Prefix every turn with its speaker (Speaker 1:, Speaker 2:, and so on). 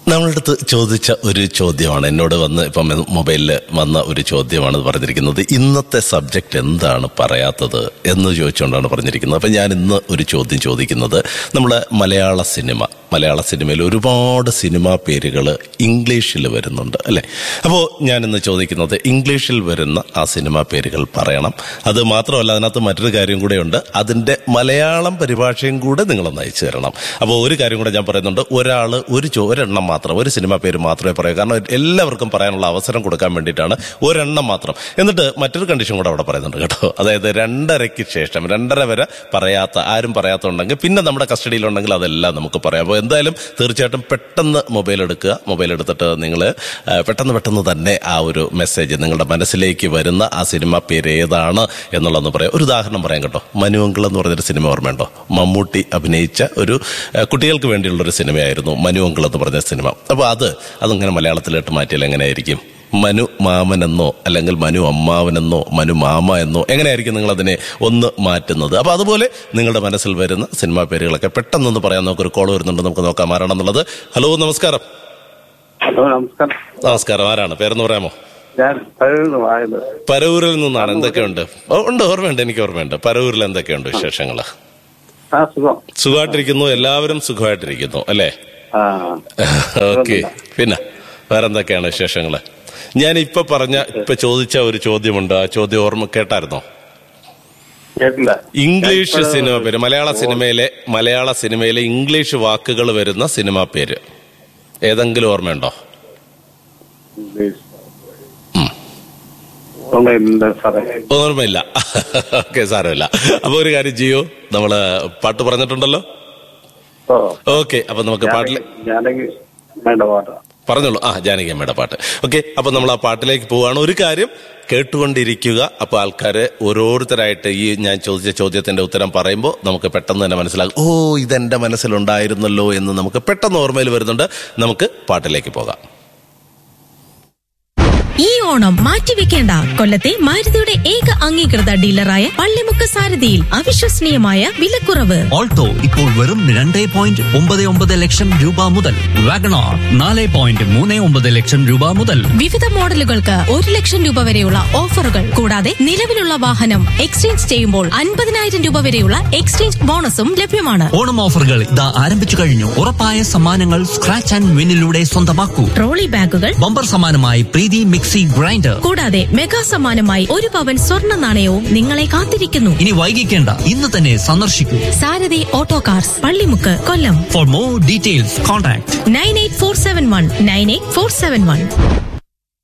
Speaker 1: നമ്മളടുത്ത് ചോദിച്ച ഒരു ചോദ്യമാണ് എന്നോട് വന്ന് ഇപ്പം മൊബൈലിൽ വന്ന ഒരു ചോദ്യമാണ് പറഞ്ഞിരിക്കുന്നത് ഇന്നത്തെ സബ്ജക്റ്റ് എന്താണ് പറയാത്തത് എന്ന് ചോദിച്ചുകൊണ്ടാണ് പറഞ്ഞിരിക്കുന്നത് അപ്പം ഞാൻ ഇന്ന് ഒരു ചോദ്യം ചോദിക്കുന്നത് നമ്മളെ മലയാള സിനിമ മലയാള സിനിമയിൽ ഒരുപാട് സിനിമാ പേരുകൾ ഇംഗ്ലീഷിൽ വരുന്നുണ്ട് അല്ലേ അപ്പോൾ ഞാൻ ഇന്ന് ചോദിക്കുന്നത് ഇംഗ്ലീഷിൽ വരുന്ന ആ സിനിമാ പേരുകൾ പറയണം അത് മാത്രമല്ല അതിനകത്ത് മറ്റൊരു കാര്യം കൂടെയുണ്ട് അതിൻ്റെ മലയാളം പരിഭാഷയും കൂടെ നിങ്ങളൊന്ന് അയച്ചു തരണം അപ്പോൾ ഒരു കാര്യം കൂടെ ഞാൻ പറയുന്നുണ്ട് ഒരാൾ ഒരു ചോ ഒരെണ്ണം മാത്രം ഒരു സിനിമാ പേര് മാത്രമേ പറയൂ കാരണം എല്ലാവർക്കും പറയാനുള്ള അവസരം കൊടുക്കാൻ വേണ്ടിയിട്ടാണ് ഒരെണ്ണം മാത്രം എന്നിട്ട് മറ്റൊരു കണ്ടീഷൻ കൂടെ അവിടെ പറയുന്നുണ്ട് കേട്ടോ അതായത് രണ്ടരയ്ക്ക് ശേഷം രണ്ടര വരെ പറയാത്ത ആരും പറയാത്തുണ്ടെങ്കിൽ പിന്നെ നമ്മുടെ കസ്റ്റഡിയിലുണ്ടെങ്കിൽ അതെല്ലാം നമുക്ക് പറയാം അപ്പോൾ എന്തായാലും തീർച്ചയായിട്ടും പെട്ടെന്ന് മൊബൈൽ എടുക്കുക മൊബൈൽ എടുത്തിട്ട് നിങ്ങൾ പെട്ടെന്ന് പെട്ടെന്ന് തന്നെ ആ ഒരു മെസ്സേജ് നിങ്ങളുടെ മനസ്സിലേക്ക് വരുന്ന ആ സിനിമ പേര് ഏതാണ് എന്നുള്ളതെന്ന് പറയാം ഒരു ഉദാഹരണം പറയാം കേട്ടോ മനുവങ്കിൾ എന്ന് പറഞ്ഞൊരു സിനിമ ഓർമ്മയുണ്ടോ മമ്മൂട്ടി അഭിനയിച്ച ഒരു ആ, കുട്ടികൾക്ക് വേണ്ടിയുള്ള ഒരു സിനിമയായിരുന്നു മനുവങ്കിൾ എന്ന് പറഞ്ഞ സിനിമ അപ്പോൾ അത് അതിങ്ങനെ മലയാളത്തിലോട്ട് മാറ്റിയാൽ എങ്ങനെയായിരിക്കും മനു മാമനെന്നോ അല്ലെങ്കിൽ മനു അമ്മാവനെന്നോ മനു മാമ എന്നോ എങ്ങനെയായിരിക്കും നിങ്ങൾ അതിനെ ഒന്ന് മാറ്റുന്നത് അപ്പൊ അതുപോലെ നിങ്ങളുടെ മനസ്സിൽ വരുന്ന സിനിമാ പേരുകളൊക്കെ പെട്ടെന്നൊന്ന് പറയാൻ നമുക്കൊരു കോൾ വരുന്നുണ്ട് നമുക്ക് നോക്കാം ആരാണെന്നുള്ളത് ഹലോ നമസ്കാരം
Speaker 2: ഹലോ നമസ്കാരം
Speaker 1: നമസ്കാരം ആരാണ് പേരെന്ന് പറയാമോ
Speaker 2: ഞാൻ പഴയത് വായത്
Speaker 1: പരവൂരിൽ നിന്നാണ് എന്തൊക്കെയുണ്ട് ഓ, ഉണ്ട് ഓർമ്മയുണ്ട് എനിക്ക് ഓർമ്മയുണ്ട് പരവൂരിൽ എന്തൊക്കെയുണ്ട് വിശേഷങ്ങൾ
Speaker 2: ആ സുഖം
Speaker 1: സുഖമായിട്ടിരിക്കുന്നു എല്ലാവരും സുഖമായിട്ടിരിക്കുന്നു അല്ലേ
Speaker 2: ആ
Speaker 1: ഓക്കെ പിന്നെ വേറെന്തൊക്കെയാണ് വിശേഷങ്ങൾ ഞാൻ ഇപ്പൊ പറഞ്ഞ ഇപ്പൊ ചോദിച്ച ഒരു ചോദ്യമുണ്ട് ആ ചോദ്യം ഓർമ്മ കേട്ടായിരുന്നോ
Speaker 2: കേട്ടില്ല
Speaker 1: ഇംഗ്ലീഷ് സിനിമ പേര് മലയാള സിനിമയിലെ മലയാള സിനിമയിലെ ഇംഗ്ലീഷ് വാക്കുകൾ വരുന്ന സിനിമ പേര് ഏതെങ്കിലും ഓർമ്മയുണ്ടോ
Speaker 2: ഇംഗ്ലീഷ്. ഓർമ്മയില്ല സാറേ
Speaker 1: ഓർമ്മയില്ല ഓക്കെ സാരമില്ല അപ്പൊ ഒരു കാര്യം ചെയ്യൂ നമ്മള് പാട്ട് പറഞ്ഞിട്ടുണ്ടല്ലോ
Speaker 2: ഓ
Speaker 1: ഓക്കെ അപ്പൊ നമുക്ക് പാട്ടിൽ
Speaker 2: ഞാനെങ്കിൽ വേണ്ട പാട്ടാ
Speaker 1: പറഞ്ഞോളൂ ആ ജാനകിയമ്മയുടെ പാട്ട് ഓക്കെ അപ്പൊ നമ്മൾ ആ പാട്ടിലേക്ക് പോവാണ് ഒരു കാര്യം കേട്ടുകൊണ്ടിരിക്കുക അപ്പൊ ആൾക്കാര് ഓരോരുത്തരായിട്ട് ഈ ഞാൻ ചോദിച്ച ചോദ്യത്തിന്റെ ഉത്തരം പറയുമ്പോൾ നമുക്ക് പെട്ടെന്ന് തന്നെ മനസ്സിലാകും ഓ ഇതെന്റെ മനസ്സിലുണ്ടായിരുന്നല്ലോ എന്ന് നമുക്ക് പെട്ടെന്ന് ഓർമ്മയിൽ വരുന്നുണ്ട് നമുക്ക് പാട്ടിലേക്ക് പോകാം
Speaker 3: ഈ ഓണം മാറ്റിവെക്കേണ്ട കൊല്ലത്തെ മാരുതിയുടെ ഏക അംഗീകൃത ഡീലറായ പള്ളിമുക്ക് സാരഥിയിൽ അവിശ്വസനീയമായ വിലക്കുറവ്
Speaker 4: ഓൾട്ടോ ഇപ്പോൾ വെറും രണ്ട് പോയിന്റ് ഒമ്പത് ഒമ്പത് ലക്ഷം രൂപ മുതൽ വാഗണാർ നാല് പോയിന്റ് മൂന്ന് ഒമ്പത് ലക്ഷം രൂപ മുതൽ
Speaker 3: വിവിധ മോഡലുകൾക്ക് ഒരു ലക്ഷം രൂപ വരെയുള്ള ഓഫറുകൾ കൂടാതെ നിലവിലുള്ള വാഹനം എക്സ്ചേഞ്ച് ചെയ്യുമ്പോൾ അൻപതിനായിരം രൂപ വരെയുള്ള എക്സ്ചേഞ്ച് ബോണസും ലഭ്യമാണ്
Speaker 4: ഓണം ഓഫറുകൾ ഇതാ ആരംഭിച്ചു കഴിഞ്ഞു ഉറപ്പായ സമ്മാനങ്ങൾ സ്ക്രാച്ച് ആൻഡ് വിന്നിലൂടെ സ്വന്തമാക്കൂ
Speaker 3: ട്രോളി ബാഗുകൾ
Speaker 4: ബമ്പർ സമ്മാനമായി പ്രീതി മിക്സി ഗ്രൈൻഡർ
Speaker 3: കൂടാതെ മെഗാ സമ്മാനമായി ഒരു പവൻ സ്വർണ്ണ നാണയവും നിങ്ങളെ കാത്തിരിക്കുന്നു
Speaker 4: ഇനി വൈകിക്കേണ്ട ഇന്ന് തന്നെ സന്ദർശിക്കൂ
Speaker 3: Sarathi auto cars Pallimukku Kollam
Speaker 4: for more details contact
Speaker 3: nine eight four seven one nine eight four seven one